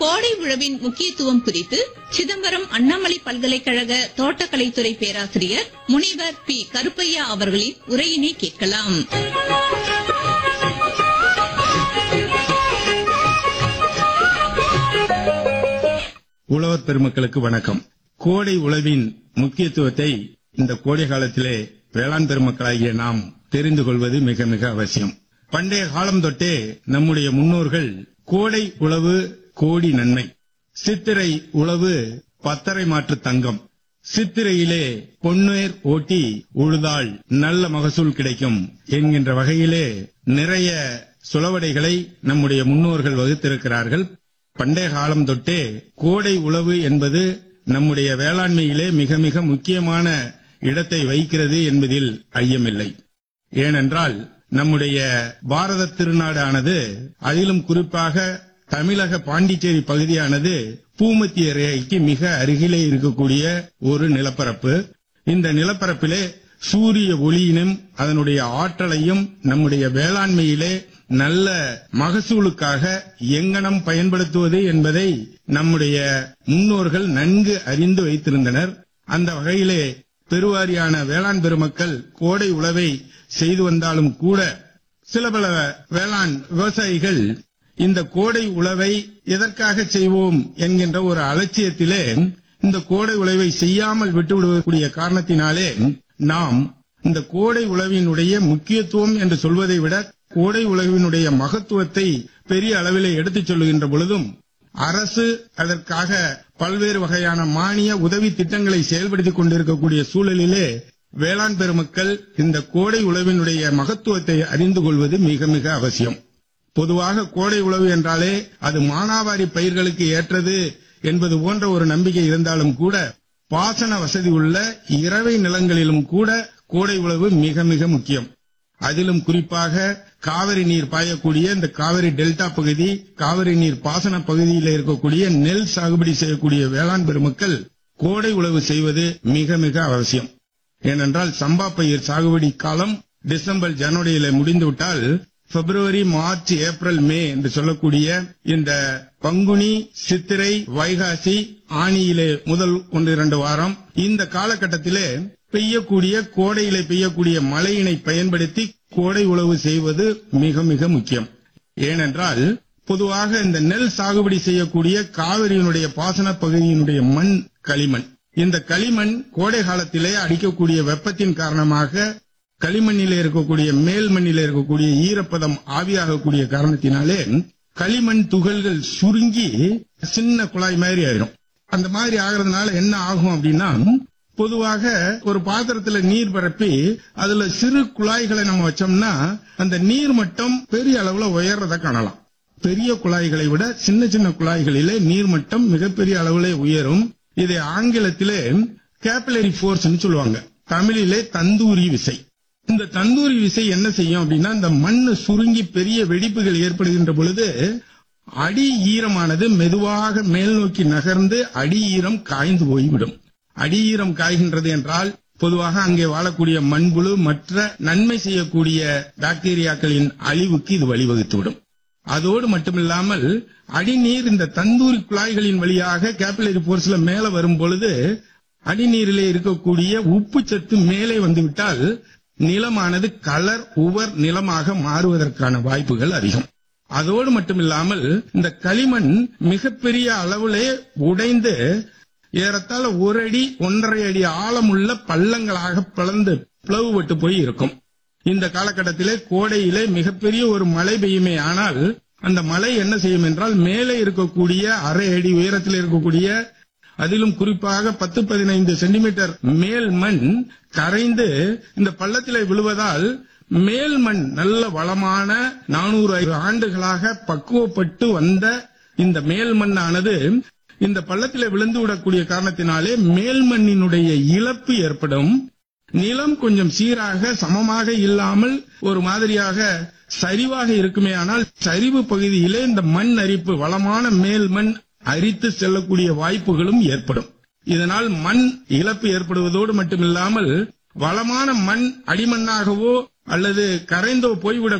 கோடை உழவின் முக்கியத்துவம் குறித்து சிதம்பரம் அண்ணாமலை பல்கலைக்கழக தோட்டக்கலைத்துறை பேராசிரியர் முனைவர் பி கருப்பையா அவர்களின் உரையினை கேட்கலாம் உழவர் பெருமக்களுக்கு வணக்கம் கோடை உழவின் முக்கியத்துவத்தை இந்த கோடை காலத்திலே வேளாண் பெருமக்களாகிய நாம் தெரிந்து கொள்வது மிக மிக அவசியம் பண்டைய காலம் தொட்டே நம்முடைய முன்னோர்கள் கோடை உழவு கோடி நன்மை சித்திரை உழவு பத்தரை மாற்று தங்கம் சித்திரையிலே பொன்னேர் ஓட்டி உழுதால் நல்ல மகசூல் கிடைக்கும் என்கின்ற வகையிலே நிறைய சுளவடைகளை நம்முடைய முன்னோர்கள் வகுத்திருக்கிறார்கள் பண்டைய காலம் தொட்டே கோடை உழவு என்பது நம்முடைய வேளாண்மையிலே மிக மிக முக்கியமான இடத்தை வைக்கிறது என்பதில் ஐயமில்லை ஏனென்றால் நம்முடைய பாரத திருநாடானது அதிலும் குறிப்பாக தமிழக பாண்டிச்சேரி பகுதியானது பூமத்திய ரேகைக்கு மிக அருகிலே இருக்கக்கூடிய ஒரு நிலப்பரப்பு இந்த நிலப்பரப்பிலே சூரிய ஒளியினும் அதனுடைய ஆற்றலையும் நம்முடைய வேளாண்மையிலே நல்ல மகசூலுக்காக எங்கனம் பயன்படுத்துவது என்பதை நம்முடைய முன்னோர்கள் நன்கு அறிந்து வைத்திருந்தனர் அந்த வகையிலே பெருவாரியான வேளாண் பெருமக்கள் கோடை உழவை செய்து வந்தாலும் கூட சில பல வேளாண் விவசாயிகள் இந்த கோடை உழவை எதற்காக செய்வோம் என்கின்ற ஒரு அலட்சியத்திலே இந்த கோடை உழவை செய்யாமல் விட்டுவிடக்கூடிய காரணத்தினாலே நாம் இந்த கோடை உழவினுடைய முக்கியத்துவம் என்று சொல்வதை விட கோடை உழவினுடைய மகத்துவத்தை பெரிய அளவிலே எடுத்துச் சொல்லுகின்ற பொழுதும் அரசு அதற்காக பல்வேறு வகையான மானிய உதவி திட்டங்களை செயல்படுத்திக் கொண்டிருக்கக்கூடிய சூழலிலே வேளாண் பெருமக்கள் இந்த கோடை உழவினுடைய மகத்துவத்தை அறிந்து கொள்வது மிக மிக அவசியம் பொதுவாக கோடை உழவு என்றாலே அது மானாவாரி பயிர்களுக்கு ஏற்றது என்பது போன்ற ஒரு நம்பிக்கை இருந்தாலும் கூட பாசன வசதி உள்ள இரவை நிலங்களிலும் கூட கோடை உழவு மிக மிக முக்கியம் அதிலும் குறிப்பாக காவிரி நீர் பாயக்கூடிய இந்த காவிரி டெல்டா பகுதி காவிரி நீர் பாசன பகுதியில் இருக்கக்கூடிய நெல் சாகுபடி செய்யக்கூடிய வேளாண் பெருமக்கள் கோடை உழவு செய்வது மிக மிக அவசியம் ஏனென்றால் சம்பா பயிர் சாகுபடி காலம் டிசம்பர் ஜனவரியில முடிந்துவிட்டால் பிப்ரவரி மார்ச் ஏப்ரல் மே என்று சொல்லக்கூடிய இந்த பங்குனி சித்திரை வைகாசி ஆணியிலே முதல் ஒன்று இரண்டு வாரம் இந்த காலகட்டத்திலே பெய்யக்கூடிய கோடையிலே பெய்யக்கூடிய மழையினை பயன்படுத்தி கோடை உழவு செய்வது மிக மிக முக்கியம் ஏனென்றால் பொதுவாக இந்த நெல் சாகுபடி செய்யக்கூடிய காவிரியினுடைய பாசன பகுதியினுடைய மண் களிமண் இந்த களிமண் கோடை காலத்திலே அடிக்கக்கூடிய வெப்பத்தின் காரணமாக களிமண்ணிலே இருக்கக்கூடிய மேல் மண்ணிலே இருக்கக்கூடிய ஈரப்பதம் ஆவியாகக்கூடிய காரணத்தினாலே களிமண் துகள்கள் சுருங்கி சின்ன குழாய் மாதிரி ஆயிரும் அந்த மாதிரி ஆகிறதுனால என்ன ஆகும் அப்படின்னா பொதுவாக ஒரு பாத்திரத்துல நீர் பரப்பி அதுல சிறு குழாய்களை நம்ம வச்சோம்னா அந்த நீர் மட்டம் பெரிய அளவுல உயர்றத காணலாம் பெரிய குழாய்களை விட சின்ன சின்ன குழாய்களிலே நீர்மட்டம் மிகப்பெரிய அளவிலே உயரும் இதை ஆங்கிலத்திலே கேபிலரி போர்ஸ் சொல்லுவாங்க தமிழிலே தந்தூரி விசை இந்த தந்தூரி விசை என்ன செய்யும் அப்படின்னா இந்த மண்ணு சுருங்கி பெரிய வெடிப்புகள் ஏற்படுகின்ற பொழுது அடி ஈரமானது மெதுவாக மேல் நோக்கி நகர்ந்து அடி ஈரம் காய்ந்து போய்விடும் அடி ஈரம் காய்கின்றது என்றால் பொதுவாக அங்கே வாழக்கூடிய மண்புழு மற்ற நன்மை செய்யக்கூடிய பாக்டீரியாக்களின் அழிவுக்கு இது வழிவகுத்துவிடும் அதோடு மட்டுமில்லாமல் அடிநீர் இந்த தந்தூரி குழாய்களின் வழியாக கேபிலரி போர்ஸ்ல மேல வரும் பொழுது அடிநீரிலே இருக்கக்கூடிய உப்பு சத்து மேலே வந்துவிட்டால் நிலமானது கலர் உவர் நிலமாக மாறுவதற்கான வாய்ப்புகள் அதிகம் அதோடு மட்டுமில்லாமல் இந்த களிமண் மிகப்பெரிய அளவிலே உடைந்து ஏறத்தாழ ஒரு அடி ஒன்றரை அடி ஆழமுள்ள பள்ளங்களாக பிளந்து பிளவுபட்டு போய் இருக்கும் இந்த காலகட்டத்திலே கோடையிலே மிகப்பெரிய ஒரு மழை பெய்யுமே ஆனால் அந்த மழை என்ன செய்யும் என்றால் மேலே இருக்கக்கூடிய அரை அடி உயரத்தில் இருக்கக்கூடிய அதிலும் குறிப்பாக பத்து பதினைந்து சென்டிமீட்டர் மேல் மண் கரைந்து இந்த பள்ளத்திலே விழுவதால் மேல் மண் நல்ல வளமான நானூறு ஆண்டுகளாக பக்குவப்பட்டு வந்த இந்த மேல் மண்ணானது இந்த பள்ளத்திலே விழுந்து விடக்கூடிய காரணத்தினாலே மேல் மண்ணினுடைய இழப்பு ஏற்படும் நிலம் கொஞ்சம் சீராக சமமாக இல்லாமல் ஒரு மாதிரியாக சரிவாக இருக்குமே ஆனால் சரிவு பகுதியிலே இந்த மண் அரிப்பு வளமான மேல் மண் அரித்து செல்லக்கூடிய வாய்ப்புகளும் ஏற்படும் இதனால் மண் இழப்பு ஏற்படுவதோடு மட்டுமில்லாமல் வளமான மண் அடிமண்ணாகவோ அல்லது கரைந்தோ போய்விடக்